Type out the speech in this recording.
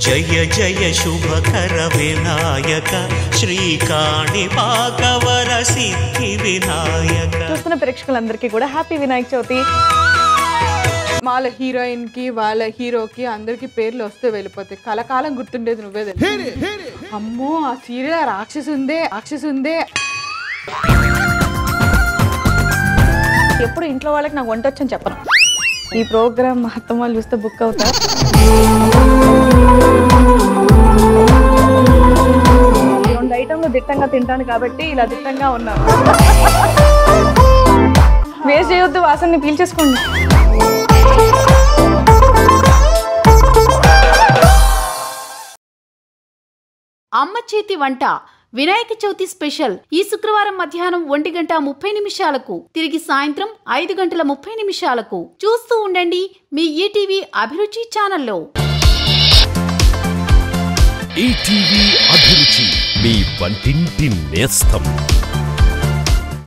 జయ జయ శుభకర వినాయక శ్రీకాణిపాకవర సిద్ధి వినాయక చూస్తున్న ప్రేక్షకులందరికీ కూడా హ్యాపీ వినాయక చవితి వాళ్ళ హీరోయిన్ కి వాళ్ళ హీరోకి అందరికి పేర్లు వస్తే వెళ్ళిపోతాయి కలకాలం గుర్తుండేది నువ్వే తెలుసు అమ్మో ఆ సీరియల్ రాక్షసు ఉందే రాక్షసు ఉందే ఎప్పుడు ఇంట్లో వాళ్ళకి నాకు వంట వచ్చని చెప్పను ఈ ప్రోగ్రామ్ మా అత్తమ్మ వాళ్ళు చూస్తే బుక్ అవుతారు రెండు ఐటమ్లు దిట్టంగా తింటాను కాబట్టి ఇలా దిట్టంగా ఉన్నాను వేస్ట్ చేయొద్దు వాసనని పీల్చేసుకోండి అమ్మ చేతి వంట వినాయక చవితి స్పెషల్ ఈ శుక్రవారం మధ్యాహ్నం ఒంటి గంట ముప్పై నిమిషాలకు తిరిగి సాయంత్రం ఐదు గంటల ముప్పై నిమిషాలకు చూస్తూ ఉండండి మీ ఈటీవీ అభిరుచి ఛానల్లో ఈటీవీ అభిరుచి మీ వంటింటి నేస్తం